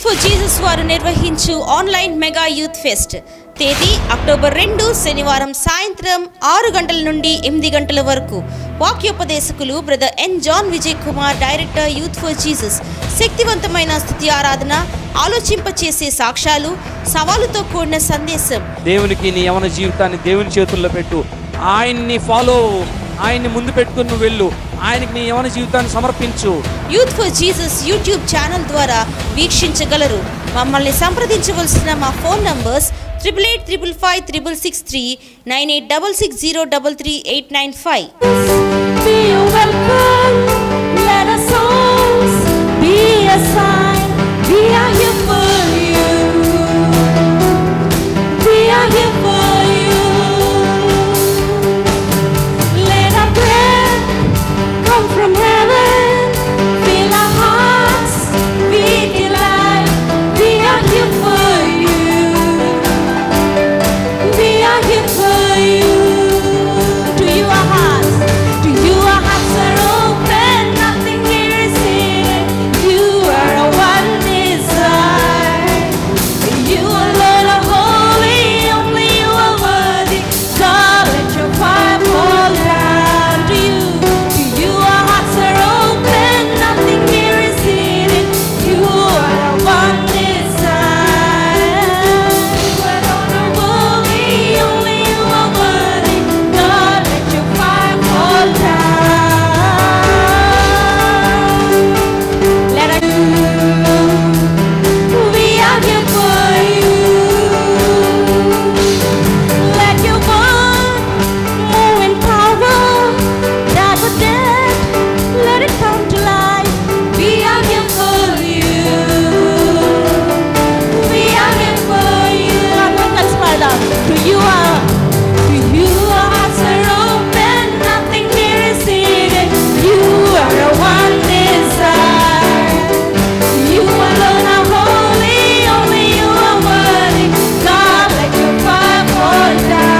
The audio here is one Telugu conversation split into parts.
ఫర్ జీసస్ వారు నిర్వహించు ఆన్లైన్ మెగా యూత్ ఫెస్ట్ తేదీ అక్టోబర్ రెండు శనివారం సాయంత్రం ఆరు గంటల నుండి ఎనిమిది గంటల వరకు వాక్యోపదేశకులు brother N John Vijay Kumar director youth for Jesus శక్తివంతమైన స్థుతి ఆరాధన ఆలోచింపచేసే సాక్ష్యాలు సవాలుతో కూడిన సందేశం దేవునికి నీ యవన జీవితాన్ని దేవుని చేతుల్లో పెట్టు ఆయన్ని ఫాలో ఆయన్ని ముందు పెట్టుకుని నువ్వు వెళ్ళు ఆయనకి నీ యవన జీవితాన్ని సమర్పించు youth for Jesus YouTube channel ద్వారా వీక్షించగలరు మమ్మల్ని సంప్రదించవలసిన మా phone numbers triple eight triple five triple six three nine eight double six zero double three eight nine five Be welcome. Let our songs be a sign. We are here for you. We are here for you. Let our prayer come from heaven. Fill our hearts with delight. We are here for you. We are here for you. To you our hearts, to you our hearts are open. Nothing here is hidden. You are our one desire. You alone are holy, only you are worthy. God, let your fire fall down to you. To you our hearts are open. Nothing here is hidden. You are our one desire. You alone are holy, only you are worthy. God, let your fire fall down. Let us we are here for you. Let your word move in power that was dead. Let it come to life. We are here for you. We are here for you. Let's smile down. To you are, to you our hearts are open. Nothing here is hidden. You are our one desire. You alone are holy, only you are worthy. God, let your fire fall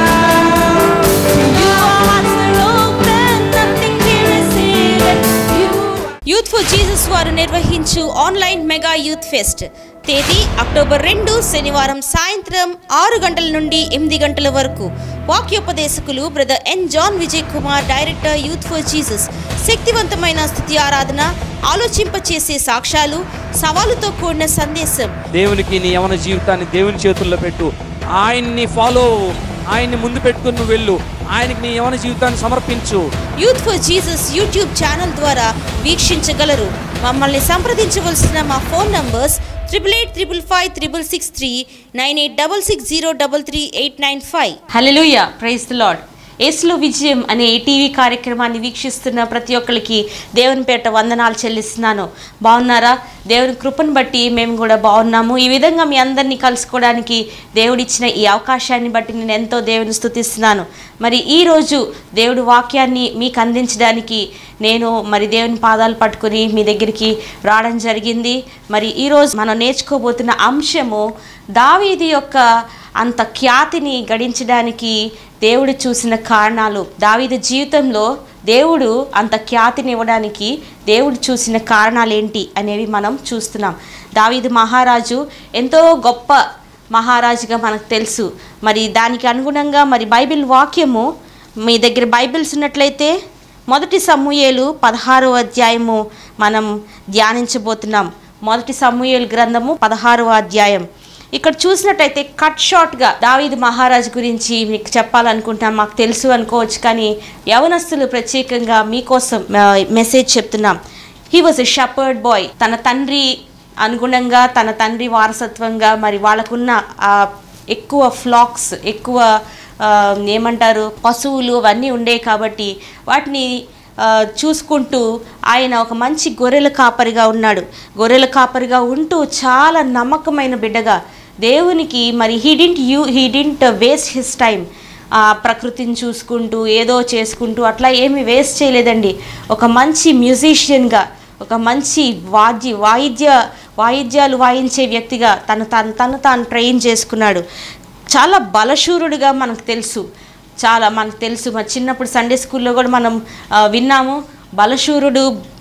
down. You our hearts are open, nothing here is hidden. You youth for Jesus వారు నిర్వహించు ఆన్లైన్ మెగా యూత్ ఫెస్ట్ తేదీ అక్టోబర్ రెండు శనివారం సాయంత్రం ఆరు గంటల నుండి ఎనిమిది గంటల వరకు వాక్యోపదేశకులు brother N John Vijay Kumar director youth for Jesus శక్తివంతమైన స్థుతి ఆరాధన ఆలోచింపచేసే సాక్ష్యాలు సవాలుతో కూడిన సందేశం దేవునికి నీ యవన జీవితాన్ని దేవుని చేతుల్లో పెట్టు ఆయన్ని ఫాలో ఆయన్ని ముందు పెట్టుకుని నువ్వు వెళ్ళు ఆయనకి నీ యవన జీవితాన్ని సమర్పించు youth for Jesus YouTube channel ద్వారా వీక్షించగలరు మమ్మల్ని సంప్రదించవలసిన మా phone numbers triple eight triple five triple six three nine eight double six zero double three eight nine five hallelujah praise the lord ఏసులో విజయం అనే ఈ టీవీ కార్యక్రమాన్ని వీక్షిస్తున్న ప్రతి ఒక్కరికి దేవుని పేట వందనాలు చెల్లిస్తున్నాను బాగున్నారా దేవుని కృపను బట్టి మేము కూడా బాగున్నాము ఈ విధంగా మీ అందరినీ కలుసుకోవడానికి దేవుడిచ్చిన ఈ అవకాశాన్ని బట్టి నేను ఎంతో దేవుని స్తుతిస్తున్నాను మరి ఈరోజు దేవుడి వాక్యాన్ని మీకు అందించడానికి నేను మరి దేవుని పాదాలు పట్టుకుని మీ దగ్గరికి రావడం జరిగింది మరి ఈరోజు మనం నేర్చుకోబోతున్న అంశము దావీది యొక్క అంత ఖ్యాతిని గడించడానికి దేవుడు చూసిన కారణాలు దావీదు జీవితంలో దేవుడు అంత ఖ్యాతిని ఇవ్వడానికి దేవుడు చూసిన కారణాలు ఏంటి అనేవి మనం చూస్తున్నాం దావీదు మహారాజు ఎంతో గొప్ప మహారాజుగా మనకు తెలుసు మరి దానికి అనుగుణంగా మరి బైబిల్ వాక్యము మీ దగ్గర బైబిల్స్ ఉన్నట్లయితే మొదటి సమూయేలు పదహారో అధ్యాయము మనం ధ్యానించబోతున్నాం మొదటి సమూయేలు గ్రంథము పదహారవ అధ్యాయం ఇక్కడ చూసినట్టయితే కట్ షార్ట్గా దావీదు మహారాజు గురించి మీకు చెప్పాలనుకుంటున్నాం మాకు తెలుసు అనుకోవచ్చు కానీ యవనస్తులు ప్రత్యేకంగా మీకోసం ఆ, మెసేజ్ చెప్తున్నాం he was a shepherd boy తన తండ్రి అనుగుణంగా తన తండ్రి వారసత్వంగా మరి వాళ్ళకున్న ఆ ఎక్కువ ఫ్లాక్స్ ఎక్కువ ఆ, ఏమంటారు పశువులు అవన్నీ ఉండే కాబట్టి వాటిని ఆ, చూసుకుంటూ ఆయన ఒక మంచి గొర్రెల కాపరిగా ఉన్నాడు గొర్రెల కాపరిగా ఉంటూ చాలా నమ్మకమైన బిడ్డగా దేవునికి మరి he didn't you he didn't waste his time ఆ ప్రకృతిని చూసుకుంటూ ఏదో చేసుకుంటూ అట్లా ఏమీ వేస్ట్ చేయలేదండి ఒక మంచి మ్యూజిషియన్గా ఒక మంచి వాద్య వాయిద్య వాయిద్యాలు వాయించే వ్యక్తిగా తను తను తను తాను ట్రైన్ చేసుకున్నాడు చాలా బలశూరుడిగా మనకు తెలుసు చాలా మనకు తెలుసు మా చిన్నప్పుడు సండే స్కూల్లో కూడా మనం ఆ, విన్నాము బలశూరుడు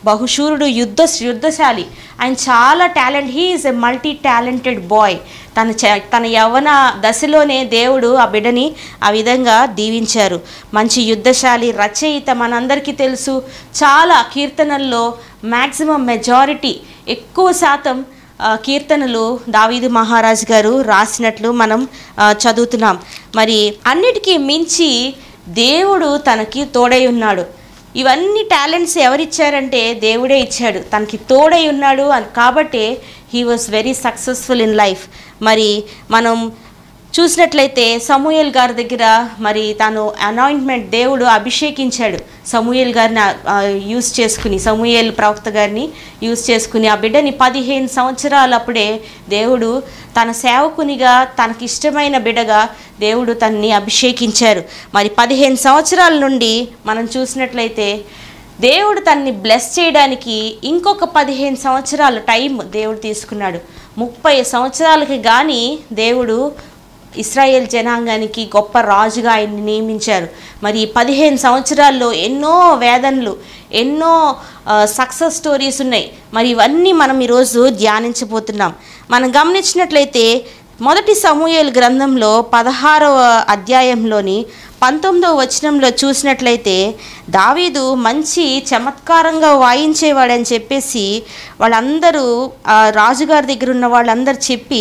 బహుశూరుడు యుద్ధ యుద్ధశాలి ఆయన చాలా talent he is a multi talented boy తన చ- తన యవ్వన దశలోనే దేవుడు ఆ బిడ్డని ఆ విధంగా దీవించారు మంచి యుద్ధశాలి రచయిత మనందరికీ తెలుసు చాలా కీర్తనల్లో మ్యాక్సిమం మెజారిటీ ఎక్కువ శాతం ఆ, కీర్తనలు దావీదు మహారాజు గారు రాసినట్లు మనం ఆ, చదువుతున్నాం మరి అన్నిటికీ మించి దేవుడు తనకి తోడై ఉన్నాడు ఇవన్నీ టాలెంట్స్ ఎవరిచ్చారంటే దేవుడే ఇచ్చాడు తనకి తోడై ఉన్నాడు అని కాబట్టి he was very successful in life మరి మనం చూసినట్లయితే సమూయేల్ గారి దగ్గర మరి తను అనాయింట్మెంట్ దేవుడు అభిషేకించాడు సమూయేల్ గారిని యూస్ చేసుకుని సమూయేల్ ప్రవక్త గారిని యూస్ చేసుకుని ఆ బిడ్డని పదిహేను సంవత్సరాలు అప్పుడే దేవుడు తన సేవకునిగా తనకిష్టమైన బిడ్డగా దేవుడు తన్ని అభిషేకించారు మరి పదిహేను సంవత్సరాల నుండి మనం చూసినట్లయితే దేవుడు తన్ని బ్లెస్ చేయడానికి ఇంకొక పదిహేను సంవత్సరాల టైం దేవుడు తీసుకున్నాడు ముప్పై సంవత్సరాలకి కానీ దేవుడు ఇస్రాయేల్ జనాంగానికి గొప్ప రాజుగా ఆయన్ని నియమించారు మరి ఈ పదిహేను సంవత్సరాల్లో ఎన్నో వేదనలు ఎన్నో సక్సెస్ స్టోరీస్ ఉన్నాయి మరి ఇవన్నీ మనం ఈరోజు ధ్యానించబోతున్నాం మనం గమనించినట్లయితే మొదటి సమూయేలు గ్రంథంలో పదహారవ అధ్యాయంలోని పంతొమ్మిదవ వచనంలో చూసినట్లయితే దావీదు మంచి చమత్కారంగా వాయించేవాడని చెప్పేసి వాళ్ళందరూ ఆ రాజుగారి దగ్గర ఉన్న వాళ్ళందరూ చెప్పి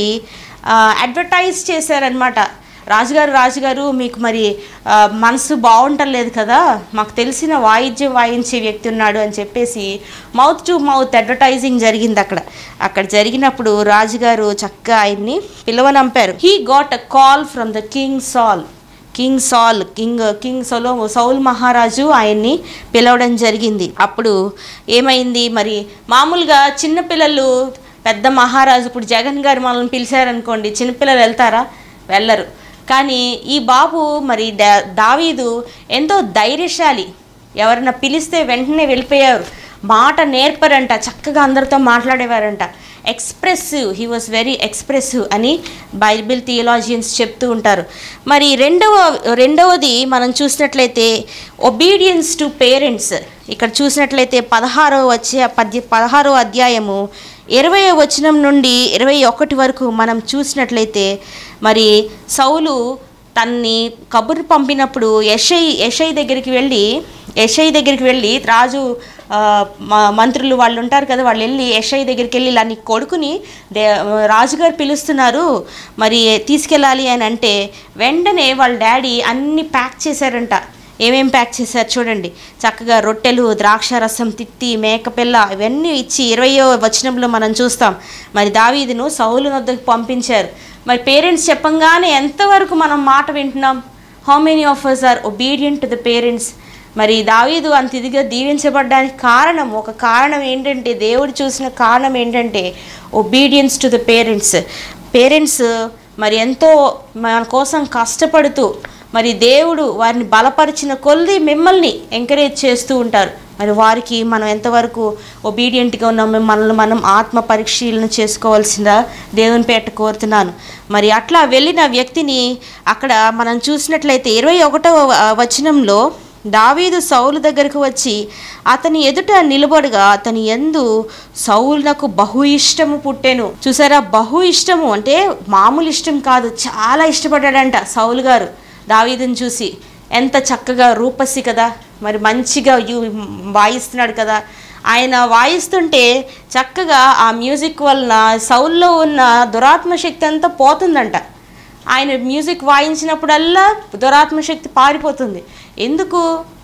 అడ్వర్టైజ్ చేశారనమాట రాజుగారు రాజుగారు మీకు మరి ఆ, మనసు బాగుంటలేదు కదా మాకు తెలిసిన వాయిద్యం వాయించే వ్యక్తి ఉన్నాడు అని చెప్పేసి మౌత్ టు మౌత్ అడ్వర్టైజింగ్ జరిగింది అక్కడ అక్కడ జరిగినప్పుడు రాజుగారు చక్కగా ఆయన్ని పిలవనంపారు he got a call from the king Saul king Saul king king solo Saul మహారాజు ఆయన్ని పిలవడం జరిగింది అప్పుడు ఏమైంది మరి మామూలుగా చిన్నపిల్లలు పెద్ద మహారాజు ఇప్పుడు జగన్ గారు మనల్ని పిలిచారనుకోండి చిన్నపిల్లలు వెళ్తారా వెళ్ళరు కానీ ఈ బాబు మరి డా దావీదు ఎంతో ధైర్యశాలి ఎవరన్నా పిలిస్తే వెంటనే వెళ్ళిపోయారు మాట నేర్పరంట చక్కగా అందరితో మాట్లాడేవారంట expressive he was very expressive అని బైబిల్ థియలాజియన్స్ చెప్తూ ఉంటారు మరి రెండవ రెండవది మనం చూసినట్లయితే ఒబీడియన్స్ టు పేరెంట్స్ ఇక్కడ చూసినట్లయితే పదహారవ వచ్చే పద్య పదహారవ అధ్యాయము ఇరవై వచనం నుండి ఇరవై ఒకటి వరకు మనం చూసినట్లయితే మరి సౌలు తన్ని కబురు పంపినప్పుడు యషై యషై దగ్గరికి వెళ్ళి యషై దగ్గరికి వెళ్ళి రాజు ఆ, మ- మంత్రులు వాళ్ళు ఉంటారు కదా వాళ్ళు వెళ్ళి యషై దగ్గరికి వెళ్ళి ఇలా నీ కొడుకుని దే రాజుగారు పిలుస్తున్నారు మరి తీసుకెళ్ళాలి అని అంటే వెంటనే వాళ్ళ డాడీ అన్ని ప్యాక్ చేశారంట ఏమేం ప్యాక్ చేశారు చూడండి చక్కగా రొట్టెలు ద్రాక్ష రసం తిత్తి మేకపిల్ల ఇవన్నీ ఇచ్చి ఇరవయో వచనంలో మనం చూస్తాం మరి దావీదును సౌలు వద్దకు పంపించారు మరి పేరెంట్స్ చెప్పంగానే ఎంతవరకు మనం మాట వింటున్నాం how many of us are obedient to the parents మరి దావీదు అంత ఇదిగా దీవించబడడానికి కారణం ఒక కారణం ఏంటంటే దేవుడు చూసిన కారణం ఏంటంటే obedience to the parents parents మరి ఎంతో మన కోసం కష్టపడుతూ మరి దేవుడు వారిని బలపరిచిన కొలది మిమ్మల్ని ఎంకరేజ్ చేస్తూ ఉంటారు మరి వారికి మనం ఎంతవరకు ఒబీడియంట్గా ఉన్నామో మనల్ని మనం ఆత్మ పరిశీలన చేసుకోవాల్సిందా దేవుని పేట కోరుతున్నాను మరి అట్లా వెళ్ళిన వ్యక్తిని అక్కడ మనం చూసినట్లయితే ఇరవై ఒకటవ వచనంలో దావీదు సౌలు దగ్గరకు వచ్చి అతని ఎదుట నిలబడగా అతని ఎందు సౌలునకు బహు ఇష్టము పుట్టెను చూసారా బహు ఇష్టము అంటే మామూలు ఇష్టం కాదు చాలా ఇష్టపడ్డాడంట సౌలు గారు దావీదుని చూసి ఎంత చక్కగా రూపసి కదా మరి మంచిగా యు వాయిస్తున్నాడు కదా ఆయన వాయిస్తుంటే చక్కగా ఆ మ్యూజిక్ వలన సౌల్లో ఉన్న దురాత్మ శక్తి అంతా పోతుందంట ఆయన మ్యూజిక్ వాయించినప్పుడల్లా దురాత్మ శక్తి పారిపోతుంది ఎందుకు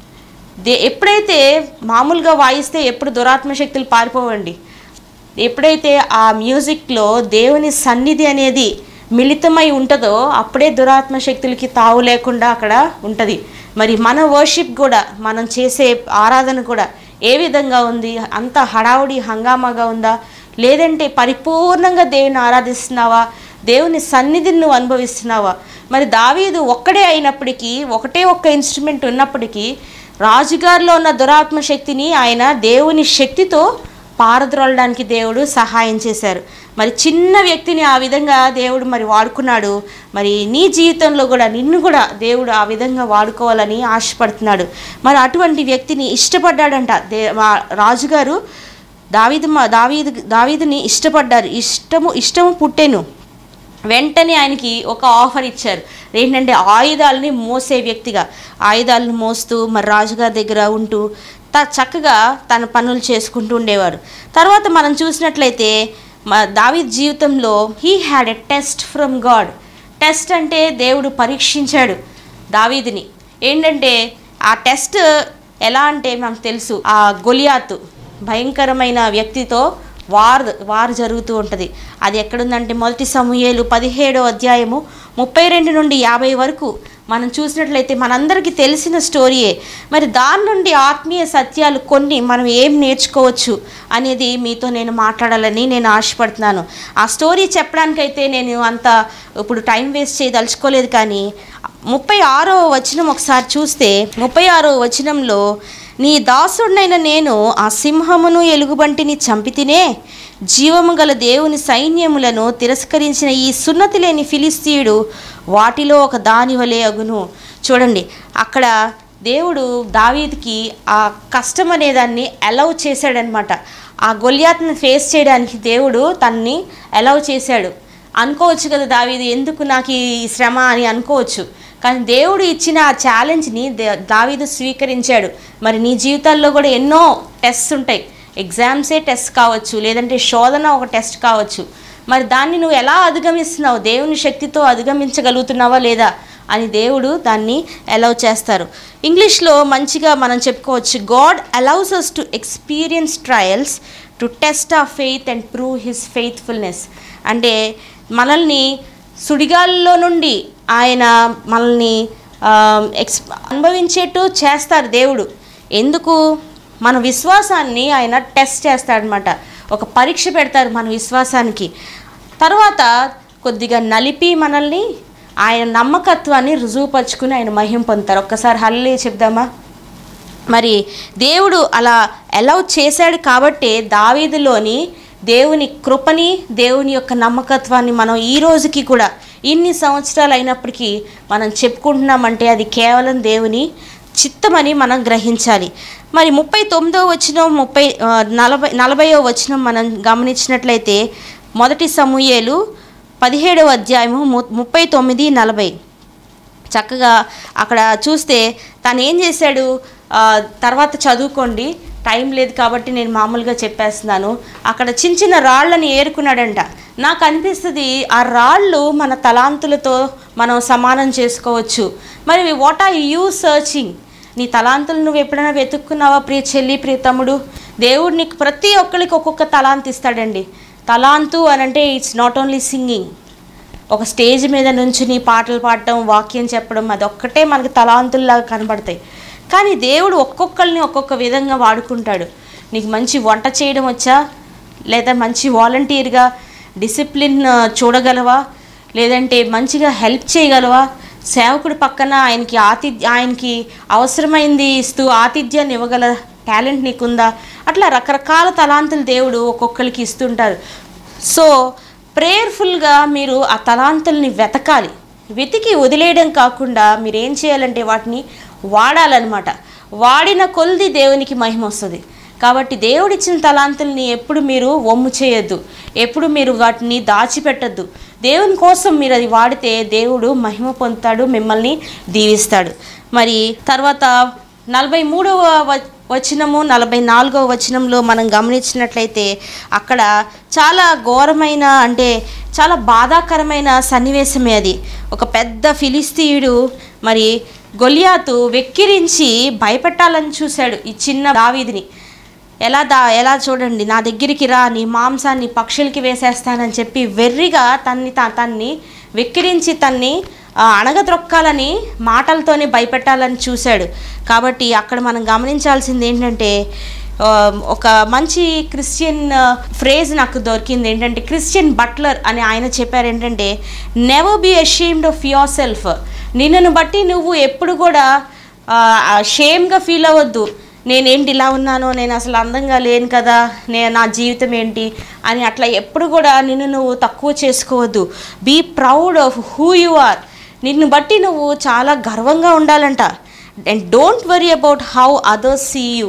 దే ఎప్పుడైతే మామూలుగా వాయిస్తే ఎప్పుడు దురాత్మ శక్తులు పారిపోవండి ఎప్పుడైతే ఆ మ్యూజిక్లో దేవుని సన్నిధి అనేది మిళితమై ఉంటుందో అప్పుడే దురాత్మ శక్తులకి తావు లేకుండా అక్కడ ఉంటుంది మరి మన వర్షిప్ కూడా మనం చేసే ఆరాధన కూడా ఏ విధంగా ఉంది అంత హడావుడి హంగామాగా ఉందా లేదంటే పరిపూర్ణంగా దేవుని ఆరాధిస్తున్నావా దేవుని సన్నిధిని నువ్వు అనుభవిస్తున్నావా మరి దావీదు ఒక్కడే అయినప్పటికీ ఒకటే ఒక్క ఇన్స్ట్రుమెంట్ ఉన్నప్పటికీ రాజుగారిలో ఉన్న దురాత్మ శక్తిని ఆయన దేవుని శక్తితో పారద్రోలడానికి దేవుడు సహాయం చేశారు మరి చిన్న వ్యక్తిని ఆ విధంగా దేవుడు మరి వాడుకున్నాడు మరి నీ జీవితంలో కూడా నిన్ను కూడా దేవుడు ఆ విధంగా వాడుకోవాలని ఆశపడుతున్నాడు మరి అటువంటి వ్యక్తిని ఇష్టపడ్డాడంట దే వా- రాజుగారు దావీదు మా దావీదు దావీదుని ఇష్టపడ్డారు ఇష్టము ఇష్టము పుట్టెను వెంటనే ఆయనకి ఒక ఆఫర్ ఇచ్చారు ఏంటంటే ఆయుధాలని మోసే వ్యక్తిగా ఆయుధాలను మోస్తూ మరి రాజుగారి దగ్గర ఉంటూ త చక్కగా తన పనులు చేసుకుంటూ ఉండేవారు తర్వాత మనం చూసినట్లయితే మా దావీద్ జీవితంలో he had a test from God test అంటే దేవుడు పరీక్షించాడు దావీదిని ఏంటంటే ఆ టెస్ట్ ఎలా అంటే మనకు తెలుసు ఆ గొలియాతు భయంకరమైన వ్యక్తితో వార్ వార్ జరుగుతూ ఉంటుంది అది ఎక్కడుందంటే మొదటి సమూహేలు పదిహేడో అధ్యాయము ముప్పై రెండు నుండి యాభై వరకు మనం చూసినట్లయితే మనందరికీ తెలిసిన స్టోరీయే మరి దాని నుండి ఆత్మీయ సత్యాలు కొన్ని మనం ఏం నేర్చుకోవచ్చు అనేది మీతో నేను మాట్లాడాలని నేను ఆశపడుతున్నాను ఆ స్టోరీ చెప్పడానికైతే నేను అంత ఇప్పుడు టైం వేస్ట్ చేయదలుచుకోలేదు కానీ ముప్పై ఆరో వచనం ఒకసారి చూస్తే ముప్పై ఆరో వచనంలో నీ దాసుడినైన నేను ఆ సింహమును ఎలుగుబంటిని చంపితినే జీవము గల దేవుని సైన్యములను తిరస్కరించిన ఈ సున్నతి లేని ఫిలిస్తీయుడు వాటిలో ఒక దాని వలె అగును చూడండి అక్కడ దేవుడు దావీదికి ఆ కష్టం అనేదాన్ని అలౌ చేశాడనమాట ఆ గొల్యాత్ని ఫేస్ చేయడానికి దేవుడు తన్ని అలౌ చేశాడు అనుకోవచ్చు కదా దావీదు ఎందుకు నాకు ఈ శ్రమ అని అనుకోవచ్చు కానీ దేవుడు ఇచ్చిన ఆ ఛాలెంజ్ని దే- దావీదు స్వీకరించాడు మరి నీ జీవితాల్లో కూడా ఎన్నో టెస్ట్స్ ఉంటాయి ఎగ్జామ్సే టెస్ట్ కావచ్చు లేదంటే శోధన ఒక టెస్ట్ కావచ్చు మరి దాన్ని నువ్వు ఎలా అధిగమిస్తున్నావు దేవుని శక్తితో అధిగమించగలుగుతున్నావా లేదా అని దేవుడు దాన్ని అలౌ చేస్తారు ఇంగ్లీష్లో మంచిగా మనం చెప్పుకోవచ్చు God allows us to experience trials to test a faith and prove his faithfulness అంటే మనల్ని సుడిగాల్లో నుండి ఆయన మనల్ని ఆ, ఎక్స్ అనుభవించేట్టు చేస్తారు దేవుడు ఎందుకు మన విశ్వాసాన్ని ఆయన టెస్ట్ చేస్తాడనమాట ఒక పరీక్ష పెడతారు మన విశ్వాసానికి తర్వాత కొద్దిగా నలిపి మనల్ని ఆయన నమ్మకత్వాన్ని రుజువుపరుచుకుని ఆయన మహిం పొందుతారు ఒక్కసారి హల్లే చెప్దామా మరి దేవుడు అలా అలౌ చేశాడు కాబట్టే దావీదులోని దేవుని కృపని దేవుని యొక్క నమ్మకత్వాన్ని మనం ఈ రోజుకి కూడా ఇన్ని సంవత్సరాలు అయినప్పటికీ మనం చెప్పుకుంటున్నామంటే అది కేవలం దేవుని చిత్తమని మనం గ్రహించాలి మరి ముప్పై తొమ్మిదో వచనం ముప్పై ఆ, నలభై నలభైవ వచనం మనం గమనించినట్లయితే మొదటి సమూయేలు పదిహేడవ అధ్యాయము ము- ముప్పై తొమ్మిది నలభై చక్కగా అక్కడ చూస్తే తను ఏం చేశాడు ఆ, తర్వాత చదువుకోండి టైం లేదు కాబట్టి నేను మామూలుగా చెప్పేస్తున్నాను అక్కడ చిన్న చిన్న రాళ్ళని ఏరుకున్నాడంట నాకు అనిపిస్తుంది ఆ రాళ్ళు మన తలాంతులతో మనం సమానం చేసుకోవచ్చు మరి వాట్ ఆర్ యూ సర్చింగ్ నీ తలాంతులు నువ్వు ఎప్పుడైనా వెతుక్కున్నావా ప్రియ చెల్లి ప్రియ తమ్ముడు దేవుడు నీకు ప్రతి ఒక్కరికి ఒక్కొక్క తలాంత్ ఇస్తాడండి తలాంతు అని అంటే ఇట్స్ నాట్ ఓన్లీ సింగింగ్ ఒక స్టేజ్ మీద నుంచుని పాటలు పాడటం వాక్యం చెప్పడం అదొక్కటే మనకి తలాంతుల్లాగా కనబడతాయి కానీ దేవుడు ఒక్కొక్కరిని ఒక్కొక్క విధంగా వాడుకుంటాడు నీకు మంచి వంట చేయడం వచ్చా లేదా మంచి వాలంటీర్గా డిసిప్లిన్ ఆ, చూడగలవా లేదంటే మంచిగా హెల్ప్ చేయగలవా సేవకుడి పక్కన ఆయనకి ఆతిథ్య ఆయనకి అవసరమైంది ఇస్తూ ఆతిథ్యాన్ని ఇవ్వగల టాలెంట్ నీకుందా అట్లా రకరకాల తలాంతులు దేవుడు ఒక్కొక్కరికి ఇస్తుంటారు సో ప్రేయర్ఫుల్గా మీరు ఆ తలాంతుల్ని వెతకాలి వెతికి వదిలేయడం కాకుండా మీరు ఏం చేయాలంటే వాటిని వాడాలన్నమాట వాడిన కొలిది దేవునికి మహిమ వస్తుంది కాబట్టి దేవుడిచ్చిన తలాంతుల్ని ఎప్పుడు మీరు ఒమ్ము చేయొద్దు ఎప్పుడు మీరు వాటిని దాచిపెట్టద్దు దేవుని కోసం మీరు అది వాడితే దేవుడు మహిమ పొందుతాడు మిమ్మల్ని దీవిస్తాడు మరి తర్వాత నలభై మూడవ వ- వచనము నలభై నాలుగవ వచనంలో మనం గమనించినట్లయితే అక్కడ చాలా ఘోరమైన అంటే చాలా బాధాకరమైన సన్నివేశమే అది ఒక పెద్ద ఫిలిస్తీయుడు మరి గొలియాతు వెక్కిరించి భయపెట్టాలని చూశాడు ఈ చిన్న దావీదిని ఎలా దా ఎలా చూడండి నా దగ్గరికి రా నీ మాంసాన్ని పక్షులకి వేసేస్తానని చెప్పి వెర్రిగా తన్ని తా- తన్ని వెక్కిరించి తన్ని ఆ, అణగద్రొక్కాలని మాటలతోనే భయపెట్టాలని చూశాడు కాబట్టి అక్కడ మనం గమనించాల్సింది ఏంటంటే ఆ, ఒక మంచి క్రిస్టియన్ ఫ్రేజ్ నాకు దొరికింది ఏంటంటే క్రిస్టియన్ బట్లర్ అని ఆయన చెప్పారు ఏంటంటే never be ashamed of yourself నిన్నును బట్టి నువ్వు ఎప్పుడు కూడా షేమ్గా ఫీల్ అవ్వద్దు నేనేంటి ఇలా ఉన్నాను నేను అసలు అందంగా లేను కదా నే నా జీవితం ఏంటి అని అట్లా ఎప్పుడు కూడా నిన్ను నువ్వు తక్కువ చేసుకోవద్దు be proud of who you are నిన్ను బట్టి నువ్వు చాలా గర్వంగా ఉండాలంట and don't worry about how others see you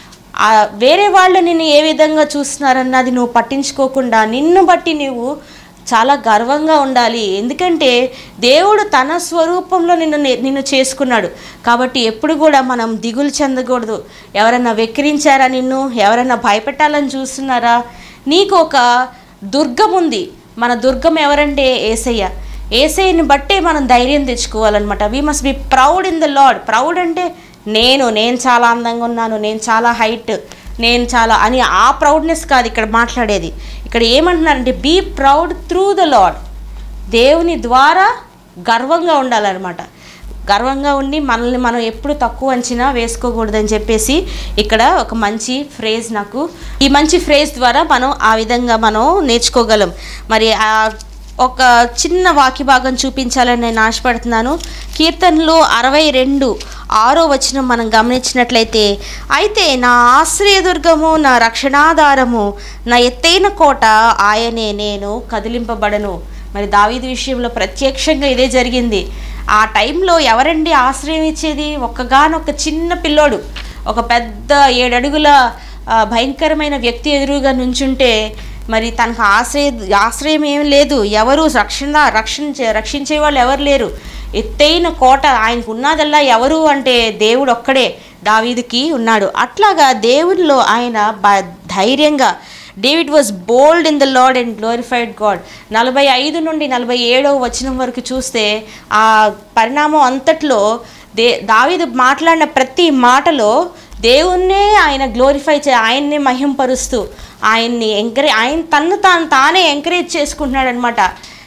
వేరే వాళ్ళు నిన్ను ఏ విధంగా చూస్తున్నారన్నది నువ్వు పట్టించుకోకుండా నిన్ను బట్టి నువ్వు చాలా గర్వంగా ఉండాలి ఎందుకంటే దేవుడు తన స్వరూపంలో నిన్ను నే- నిన్ను చేసుకున్నాడు కాబట్టి ఎప్పుడు కూడా మనం దిగులు చెందకూడదు ఎవరైనా వెక్కిరించారా నిన్ను ఎవరైనా భయపెట్టాలని చూస్తున్నారా నీకు ఒక దుర్గం ఉంది మన దుర్గం ఎవరంటే ఏసయ్య ఏసయ్యని బట్టే మనం ధైర్యం తెచ్చుకోవాలన్నమాట we must be proud in the Lord proud అంటే నేను నేను చాలా అందంగా ఉన్నాను నేను చాలా హైట్ నేను చాలా అని ఆ ప్రౌడ్నెస్ కాదు ఇక్కడ మాట్లాడేది ఇక్కడ ఏమంటున్నారంటే be proud through the Lord దేవుని ద్వారా గర్వంగా ఉండాలన్నమాట గర్వంగా ఉండి మనల్ని మనం ఎప్పుడు తక్కువ అంచనా వేసుకోకూడదని చెప్పేసి ఇక్కడ ఒక మంచి ఫ్రేజ్ నాకు ఈ మంచి ఫ్రేజ్ ద్వారా మనం ఆ విధంగా మనం నేర్చుకోగలం మరి ఆ ఒక చిన్న వాక్య భాగం చూపించాలని నేను ఆశపడుతున్నాను కీర్తనలు అరవై రెండు ఆరో వచనం మనం గమనించినట్లయితే అయితే నా ఆశ్రయదుర్గము నా రక్షణాధారము నా ఎత్తైన కోట ఆయనే నేను కదిలింపబడను మరి దావీదు విషయంలో ప్రత్యక్షంగా ఇదే జరిగింది ఆ టైంలో ఎవరండి ఆశ్రయం ఇచ్చేది ఒక్కగానొక్క చిన్న పిల్లోడు ఒక పెద్ద ఏడడుగుల ఆ, భయంకరమైన వ్యక్తి ఎదురుగా నుంచుంటే మరి తనకు ఆశ్రయ ఆశ్రయం ఏం లేదు ఎవరు రక్షణ రక్షించే రక్షించే వాళ్ళు ఎవరు లేరు ఎత్తైన కోట ఆయనకు ఉన్నదల్లా ఎవరు అంటే దేవుడు ఒక్కడే దావీదుకి ఉన్నాడు అట్లాగా దేవునిలో ఆయన బ ధైర్యంగా David was bold in the Lord and glorified God నలభై ఐదు నుండి నలభై ఏడవ వచనం వరకు చూస్తే ఆ పరిణామం అంతట్లో దే దావీదు మాట్లాడిన ప్రతి మాటలో దేవుణ్ణే ఆయన గ్లోరిఫై చే ఆయన్నే మహింపరుస్తూ ఆయన్ని ఎంకరేజ్ ఆయన తన్ను తాను తానే ఎంకరేజ్ చేసుకుంటున్నాడు అనమాట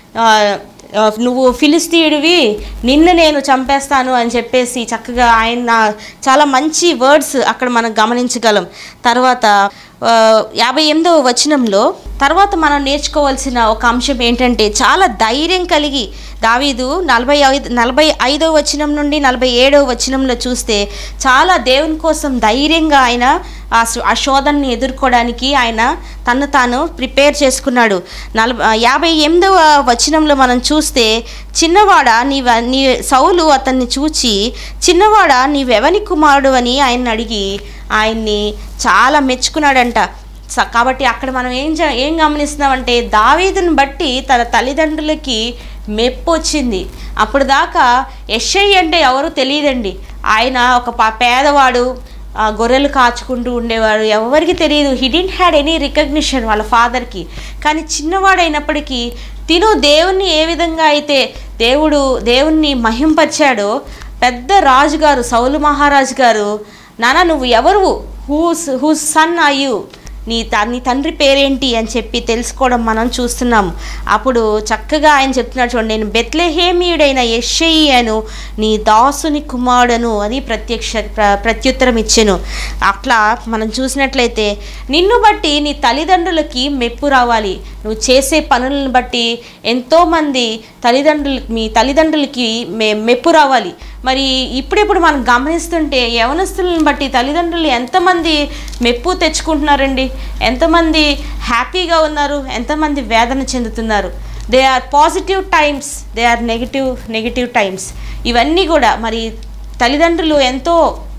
నువ్వు ఫిలిస్తీయుడివి నిన్ను నేను చంపేస్తాను అని చెప్పేసి చక్కగా ఆయన చాలా మంచి వర్డ్స్ అక్కడ మనం గమనించగలం తర్వాత ఆ, యాభై ఎనిమిదవ వచనంలో తర్వాత మనం నేర్చుకోవాల్సిన ఒక అంశం ఏంటంటే చాలా ధైర్యం కలిగి దావీదు నలభై ఐదు నలభై ఐదవ వచనం నుండి నలభై ఏడవ వచనంలో చూస్తే చాలా దేవుని కోసం ధైర్యంగా ఆయన ఆ శో- ఆ శోధనని ఎదుర్కోవడానికి ఆయన తను తాను ప్రిపేర్ చేసుకున్నాడు నలభై యాభై ఎనిమిదవ వచనంలో మనం చూస్తే చిన్నవాడ నీవ నీ సౌలు అతన్ని చూచి చిన్నవాడ నీవెవని కుమారుడు అని ఆయన అడిగి ఆయన్ని చాలా మెచ్చుకున్నాడంట స- కాబట్టి అక్కడ మనం ఏం చ- ఏం గమనిస్తున్నామంటే దావీదుని బట్టి తన తల్లిదండ్రులకి మెప్పు వచ్చింది అప్పుడు దాకా యశ్ఐ అంటే ఎవరు తెలియదండి ఆయన ఒక ప- పేదవాడు ఆ, గొర్రెలు కాచుకుంటూ ఉండేవాడు ఎవరికి తెలియదు he didn't had any recognition వాళ్ళ ఫాదర్కి కానీ చిన్నవాడైనప్పటికీ తిను దేవుణ్ణి ఏ విధంగా అయితే దేవుడు దేవుణ్ణి మహింపరిచాడో పెద్ద రాజుగారు సౌలు మహారాజు గారు నాన్న నువ్వు ఎవరు whose whose son are you నీ త నీ తండ్రి పేరేంటి అని చెప్పి తెలుసుకోవడం మనం చూస్తున్నాము అప్పుడు చక్కగా ఆయన చెప్తున్నాడు చూడండి నేను బెత్లెహేమియుడైన యెషయి అను నీ దాసుని కుమారుడను అని ప్రత్యక్ష ప్ర ప్రత్యుత్తరం ఇచ్చాను అట్లా మనం చూసినట్లయితే నిన్ను బట్టి నీ తల్లిదండ్రులకి మెప్పు రావాలి నువ్వు చేసే పనులను బట్టి ఎంతోమంది తల్లిదండ్రులు మీ తల్లిదండ్రులకి మె మెప్పు రావాలి మరి ఇప్పుడిప్పుడు మనం గమనిస్తుంటే యవనస్తులను బట్టి తల్లిదండ్రులు ఎంతమంది మెప్పు తెచ్చుకుంటున్నారండి ఎంతమంది హ్యాపీగా ఉన్నారు ఎంతమంది వేదన చెందుతున్నారు they are positive times they are negative negative times ఇవన్నీ కూడా మరి తల్లిదండ్రులు ఎంతో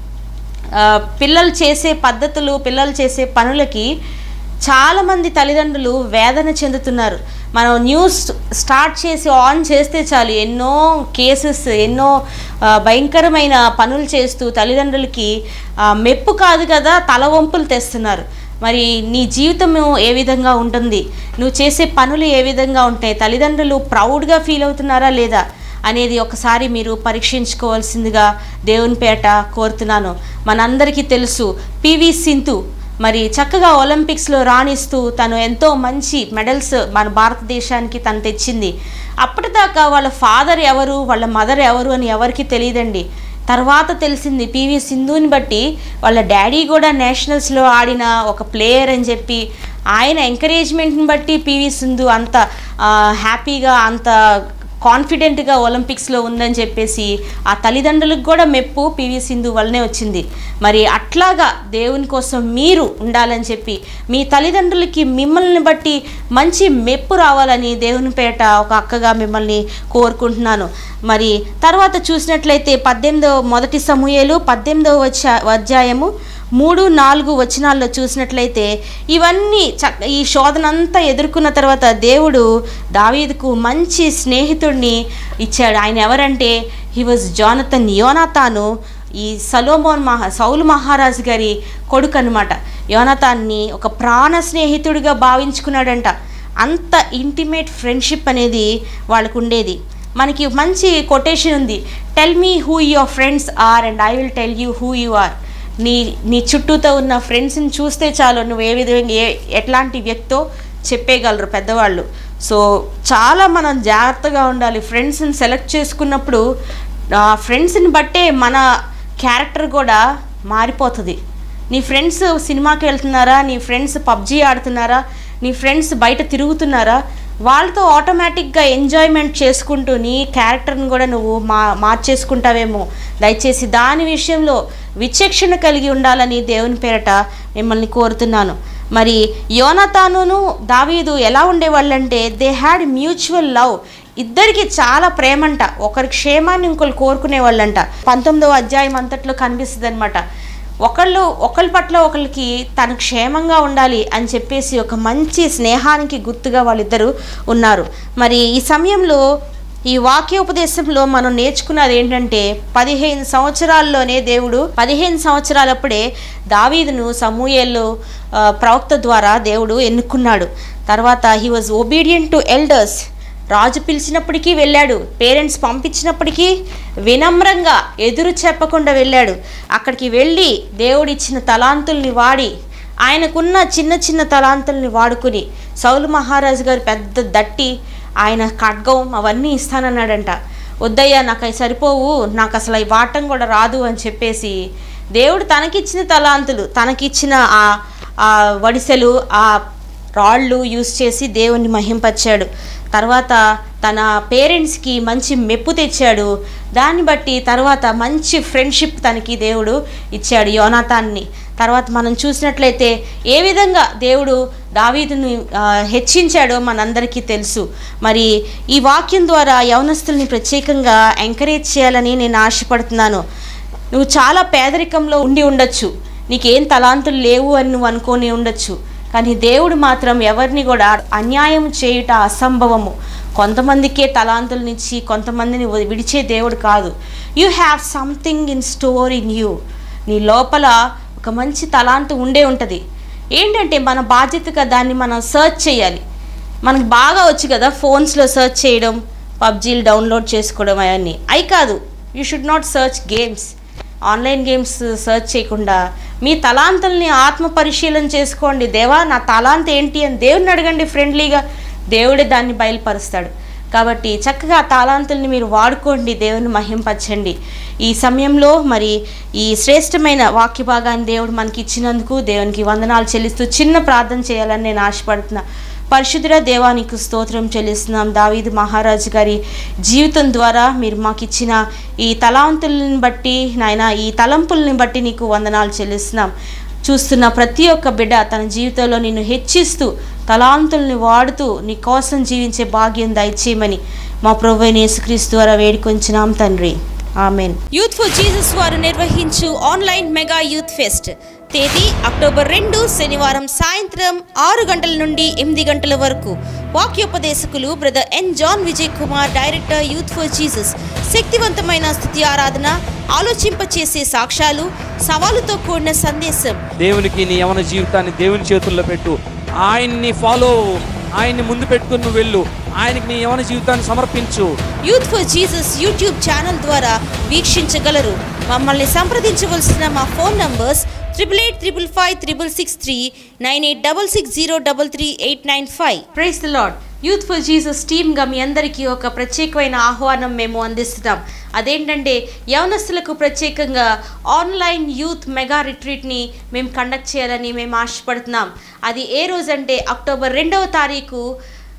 ఆ, పిల్లలు చేసే పద్ధతులు పిల్లలు చేసే పనులకి చాలామంది తల్లిదండ్రులు వేదన చెందుతున్నారు మనం న్యూస్ స్టార్ట్ చేసి ఆన్ చేస్తే చాలు ఎన్నో కేసెస్ ఎన్నో ఆ, భయంకరమైన పనులు చేస్తూ తల్లిదండ్రులకి ఆ, మెప్పు కాదు కదా తలవంపులు తెస్తున్నారు మరి నీ జీవితము ఏ విధంగా ఉంటుంది నువ్వు చేసే పనులు ఏ విధంగా ఉంటాయి తల్లిదండ్రులు ప్రౌడ్గా ఫీల్ అవుతున్నారా లేదా అనేది ఒకసారి మీరు పరీక్షించుకోవాల్సిందిగా దేవుని పేట కోరుతున్నాను మనందరికీ తెలుసు పివి సింధు మరి చక్కగా ఒలింపిక్స్లో రాణిస్తూ తను ఎంతో మంచి మెడల్స్ మన భారతదేశానికి తను తెచ్చింది అప్పటిదాకా వాళ్ళ ఫాదర్ ఎవరు వాళ్ళ మదర్ ఎవరు అని ఎవరికి తెలియదండి తర్వాత తెలిసింది పివి సింధుని బట్టి వాళ్ళ డాడీ కూడా నేషనల్స్లో ఆడిన ఒక ప్లేయర్ అని చెప్పి ఆయన ఎంకరేజ్మెంట్ని బట్టి పివి సింధు అంత ఆ, హ్యాపీగా అంత కాన్ఫిడెంట్గా ఒలింపిక్స్లో ఉందని చెప్పేసి ఆ తల్లిదండ్రులకు కూడా మెప్పు పివి సింధు వల్లనే వచ్చింది మరి అట్లాగా దేవుని కోసం మీరు ఉండాలని చెప్పి మీ తల్లిదండ్రులకి మిమ్మల్ని బట్టి మంచి మెప్పు రావాలని దేవుని పేట ఒక అక్కగా మిమ్మల్ని కోరుకుంటున్నాను మరి తర్వాత చూసినట్లయితే పద్దెనిమిదవ మొదటి సమూహలు పద్దెనిమిదవ వచ్చ అధ్యాయము మూడు నాలుగు వచనాల్లో చూసినట్లయితే ఇవన్నీ చక్ ఈ శోధనంతా ఎదుర్కొన్న తర్వాత దేవుడు దావీదుకు మంచి స్నేహితుడిని ఇచ్చాడు ఆయన ఎవరంటే హీ వాజ్ జానతన్ యోనాతాను ఈ సలోమోన్ మహా సౌలు మహారాజు గారి కొడుకు అనమాట యోనాతాన్ని ఒక ప్రాణ స్నేహితుడిగా భావించుకున్నాడంట అంత ఇంటిమేట్ ఫ్రెండ్షిప్ అనేది వాళ్ళకు ఉండేది మనకి మంచి కొటేషన్ ఉంది tell me who your friends are and I will tell you who you are నీ నీ చుట్టూతో ఉన్న ఫ్రెండ్స్ని చూస్తే చాలు నువ్వు ఏ విధంగా ఏ ఎట్లాంటి వ్యక్తో చెప్పేయగలరు పెద్దవాళ్ళు సో చాలా మనం జాగ్రత్తగా ఉండాలి ఫ్రెండ్స్ని సెలెక్ట్ చేసుకున్నప్పుడు ఆ ఫ్రెండ్స్ని బట్టే మన క్యారెక్టర్ కూడా మారిపోతుంది నీ ఫ్రెండ్స్ సినిమాకి వెళ్తున్నారా నీ ఫ్రెండ్స్ పబ్జీ ఆడుతున్నారా నీ ఫ్రెండ్స్ బయట తిరుగుతున్నారా వాళ్ళతో ఆటోమేటిక్గా ఎంజాయ్మెంట్ చేసుకుంటూ నీ క్యారెక్టర్ని కూడా నువ్వు మా మార్చేసుకుంటావేమో దయచేసి దాని విషయంలో విచక్షణ కలిగి ఉండాలని దేవుని పేరట మిమ్మల్ని కోరుతున్నాను మరి యోనతానును దావీదు ఎలా ఉండేవాళ్ళంటే దే హ్యాడ్ మ్యూచువల్ లవ్ ఇద్దరికి చాలా ప్రేమంట ఒకరి క్షేమాన్ని ఇంకొకరు కోరుకునేవాళ్ళంట పంతొమ్మిదవ అధ్యాయం అంతట్లో కనిపిస్తుంది అనమాట ఒకళ్ళు ఒకరి పట్ల ఒకరికి తను క్షేమంగా ఉండాలి అని చెప్పేసి ఒక మంచి స్నేహానికి గుర్తుగా వాళ్ళిద్దరూ ఉన్నారు మరి ఈ సమయంలో ఈ వాక్యోపదేశంలో మనం నేర్చుకున్నది ఏంటంటే పదిహేను సంవత్సరాల్లోనే దేవుడు పదిహేను సంవత్సరాలప్పుడే దావీదును సమూయేలు ఆ, ప్రవక్త ద్వారా దేవుడు ఎన్నుకున్నాడు తర్వాత he was obedient to elders రాజు పిలిచినప్పటికీ వెళ్ళాడు పేరెంట్స్ పంపించినప్పటికీ వినమ్రంగా ఎదురు చెప్పకుండా వెళ్ళాడు అక్కడికి వెళ్ళి దేవుడిచ్చిన తలాంతుల్ని వాడి ఆయనకున్న చిన్న చిన్న తలాంతుల్ని వాడుకుని సౌలు మహారాజు గారు పెద్ద దట్టి ఆయన ఖడ్గం అవన్నీ ఇస్తానన్నాడంట వద్దయ్యా నాకు అవి సరిపోవు నాకు అసలు అవి వాడటం కూడా రాదు అని చెప్పేసి దేవుడు తనకిచ్చిన తలాంతులు తనకిచ్చిన ఆ ఆ వడిసెలు ఆ రాళ్ళు యూస్ చేసి దేవుణ్ణి మహింపరిచాడు తర్వాత తన పేరెంట్స్కి మంచి మెప్పు తెచ్చాడు దాన్ని బట్టి తర్వాత మంచి ఫ్రెండ్షిప్ తనకి దేవుడు ఇచ్చాడు యోనాథాన్ని తర్వాత మనం చూసినట్లయితే ఏ విధంగా దేవుడు దావీదుని ఆ, హెచ్చించాడో మనందరికీ తెలుసు మరి ఈ వాక్యం ద్వారా యవనస్తుల్ని ప్రత్యేకంగా ఎంకరేజ్ చేయాలని నేను ఆశపడుతున్నాను నువ్వు చాలా పేదరికంలో ఉండి ఉండొచ్చు నీకేం తలాంతులు లేవు అని నువ్వు అనుకొని ఉండొచ్చు కానీ దేవుడు మాత్రం ఎవరిని కూడా అన్యాయం చేయుట అసంభవము కొంతమందికే తలాంతులనిచ్చి కొంతమందిని వ- విడిచే దేవుడు కాదు you have something in store in you నీ లోపల ఒక మంచి తలాంతు ఉండే ఉంటుంది ఏంటంటే మన బాధ్యతగా దాన్ని మనం సర్చ్ చేయాలి మనకు బాగా వచ్చు కదా ఫోన్స్లో సర్చ్ చేయడం పబ్జీలు డౌన్లోడ్ చేసుకోవడం అవన్నీ అవి కాదు you should not search games online games search చేయకుండా మీ తలాంతుల్ని ఆత్మ పరిశీలన చేసుకోండి దేవా నా తలాంత్ ఏంటి అని దేవుడిని అడగండి ఫ్రెండ్లీగా దేవుడే దాన్ని బయలుపరుస్తాడు కాబట్టి చక్కగా ఆ తాళాంతుల్ని మీరు వాడుకోండి దేవుని మహింపరచండి ఈ సమయంలో మరి ఈ శ్రేష్టమైన వాక్య భాగాన్ని దేవుడు మనకి ఇచ్చినందుకు దేవునికి వందనాలు చెల్లిస్తూ చిన్న ప్రార్థన చేయాలని నేను ఆశపడుతున్నా పరిశుద్ధుడ దేవానికి స్తోత్రం చెల్లిస్తున్నాం దావీదు మహారాజు గారి జీవితం ద్వారా మీరు మాకు ఇచ్చిన ఈ తలాంతుల్ని బట్టి నాయన ఈ తలంపుల్ని బట్టి నీకు వందనాలు చెల్లిస్తున్నాం చూస్తున్న ప్రతి ఒక్క బిడ్డ తన జీవితంలో నిన్ను హెచ్చిస్తూ తలాంతుల్ని వాడుతూ నీ కోసం జీవించే భాగ్యం దయచేయమని మా ప్రభు అయిన యేసుక్రీస్తు ద్వారా వేడుకొంచున్నాం తండ్రి ఆమెన్ యూత్ ఫర్ జీసస్ వారు నిర్వహించు ఆన్లైన్ మెగా యూత్ ఫెస్ట్ తేదీ అక్టోబర్ రెండు శనివారం సాయంత్రం ఆరు గంటల నుండి ఎనిమిది గంటల వరకు వాక్యోపదేశకులు brother N John Vijay Kumar director youth for Jesus శక్తివంతమైన స్థుతి ఆరాధన ఆలోచింపచేసే సాక్ష్యాలు సవాలుతో కూడిన సందేశం దేవునికి నీ యవన జీవితాన్ని దేవుని చేతుల్లో పెట్టు ఆయన్ని ఫాలో అవ్వు. ఆయన్ని ముందు పెట్టుకుని నువ్వు వెళ్ళు ఆయనకి నీ యవన జీవితాన్ని సమర్పించు youth for Jesus YouTube channel ద్వారా వీక్షించగలరు మమ్మల్ని సంప్రదించవలసిన మా phone numbers triple eight triple five triple six three nine eight double six zero double three eight nine five praise the Lord youth for Jesus టీమ్గా మీ అందరికీ ఒక ప్రత్యేకమైన ఆహ్వానం మేము అందిస్తున్నాం అదేంటంటే యవనస్తులకు ప్రత్యేకంగా ఆన్లైన్ యూత్ మెగా రిట్రీట్ని మేము కండక్ట్ చేయాలని మేము ఆశపడుతున్నాం అది ఏ రోజంటే అక్టోబర్ రెండవ తారీఖు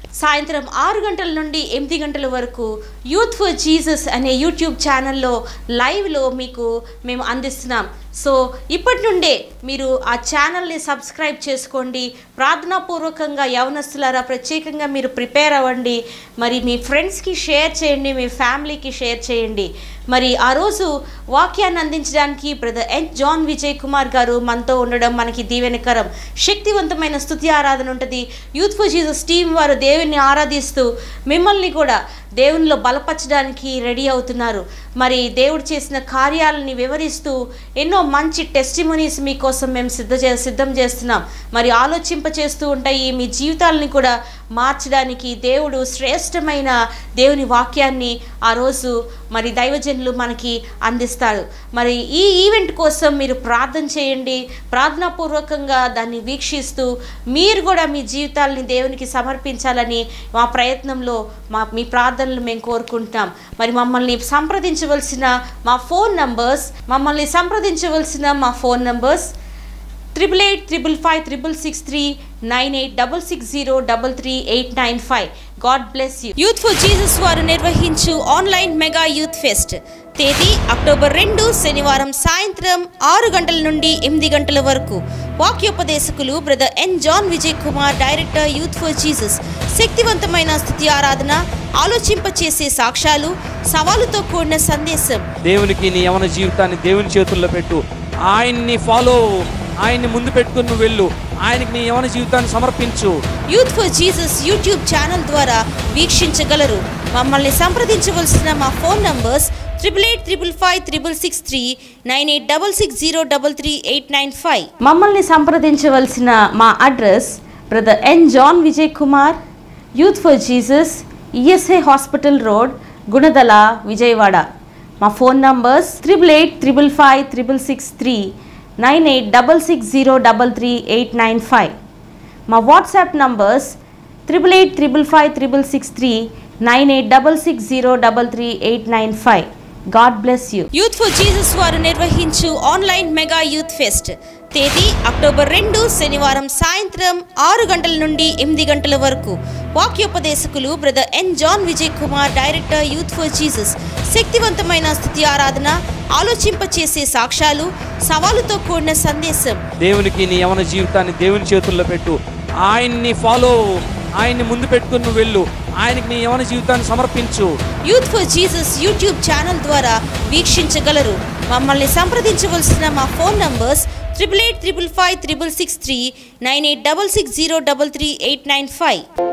సాయంత్రం ఆరు గంటల నుండి ఎనిమిది గంటల వరకు యూత్ ఫర్ జీసస్ అనే యూట్యూబ్ ఛానల్లో లైవ్లో మీకు మేము అందిస్తున్నాం సో ఇప్పటి నుండే మీరు ఆ ఛానల్ని సబ్స్క్రైబ్ చేసుకోండి ప్రార్థనాపూర్వకంగా యవనస్తులారా ప్రత్యేకంగా మీరు ప్రిపేర్ అవ్వండి మరి మీ ఫ్రెండ్స్కి షేర్ చేయండి మీ ఫ్యామిలీకి షేర్ చేయండి మరి ఆ రోజు వాక్యాన్ని అందించడానికి brother N John Vijay Kumar garu మనతో ఉండడం మనకి దీవెనకరం శక్తివంతమైన స్థుతి ఆరాధన ఉంటుంది యూత్ ఫర్ జీసస్ టీం వారు దేవుని ఆరాధిస్తూ మిమ్మల్ని కూడా దేవునిలో బలపరచడానికి రెడీ అవుతున్నారు మరి దేవుడు చేసిన కార్యాలని వివరిస్తూ ఎన్నో మంచి టెస్టిమోనీస్ మీకోసం మేము సిద్ధ చే సిద్ధం చేస్తున్నాం మరి ఆలోచింప చేస్తూ ఉంటాయి మీ జీవితాలని కూడా మార్చడానికి దేవుడు శ్రేష్టమైన దేవుని వాక్యాన్ని ఆ రోజు మరి దైవజనులు మనకి అందిస్తారు మరి ఈ ఈవెంట్ కోసం మీరు ప్రార్థన చేయండి ప్రార్థనాపూర్వకంగా దాన్ని వీక్షిస్తూ మీరు కూడా మీ జీవితాలని దేవునికి సమర్పించాలని మా ప్రయత్నంలో మా మీ ప్రార్థనలు మేము కోరుకుంటున్నాం మరి మమ్మల్ని సంప్రదించవలసిన మా ఫోన్ నంబర్స్ మమ్మల్ని సంప్రదించవలసిన మా phone numbers triple eight triple five triple six three nine eight double six zero double three eight nine five God bless you youth for Jesus వారు నిర్వహించు ఆన్లైన్ మెగా యూత్ ఫెస్ట్ తేదీ అక్టోబర్ రెండు శనివారం సాయంత్రం ఆరు గంటల నుండి ఎనిమిది గంటల వరకు వాక్యోపదేశకులు brother N John Vijay Kumar director youth for Jesus శక్తివంతమైన స్థుతి ఆరాధన ఆలోచింపచేసే సాక్ష్యాలు సవాలుతో కూడిన సందేశం దేవునికి నీ యవన జీవితాన్ని దేవుని చేతుల్లో పెట్టు ఆయన్ని ఫాలో అవ్వు. ఆయన్ని ముందు పెట్టుకుని నువ్వు వెళ్ళు ఆయనకి నీ యవన జీవితాన్ని సమర్పించు youth for Jesus YouTube channel ద్వారా వీక్షించగలరు మమ్మల్ని సంప్రదించవలసిన మా phone numbers triple eight triple five triple six three nine eight double six zero double three eight nine five మమ్మల్ని సంప్రదించవలసిన మా address brother N John Vijay Kumar youth for Jesus ESI hospital road Gunadala Vijayawada మా phone numbers triple eight triple five triple six three nine eight double six zero double three eight nine five మా WhatsApp numbers triple eight triple five triple six three nine eight double six zero double three eight nine five God bless you youth for Jesus వారు నిర్వహించు ఆన్లైన్ మెగా యూత్ ఫెస్ట్ తేదీ అక్టోబర్ రెండు శనివారం సాయంత్రం ఆరు గంటల నుండి ఎనిమిది గంటల వరకు వాక్యోపదేశకులు brother N John Vijay Kumar director youth for Jesus శక్తివంతమైన స్థుతి ఆరాధన ఆలోచింపచేసే సాక్ష్యాలు సవాలుతో కూడిన సందేశం దేవునికి నీ యవన జీవితాన్ని దేవుని చేతుల్లో పెట్టు ఆయన్ని ఫాలో అవ్వు. ఆయన్ని ముందు పెట్టుకుని నువ్వు వెళ్ళు ఆయనకి నీ యవన జీవితాన్ని సమర్పించు youth for Jesus YouTube channel ద్వారా వీక్షించగలరు మమ్మల్ని సంప్రదించవలసిన మా phone numbers triple eight triple five triple six three nine eight double six zero double three eight nine five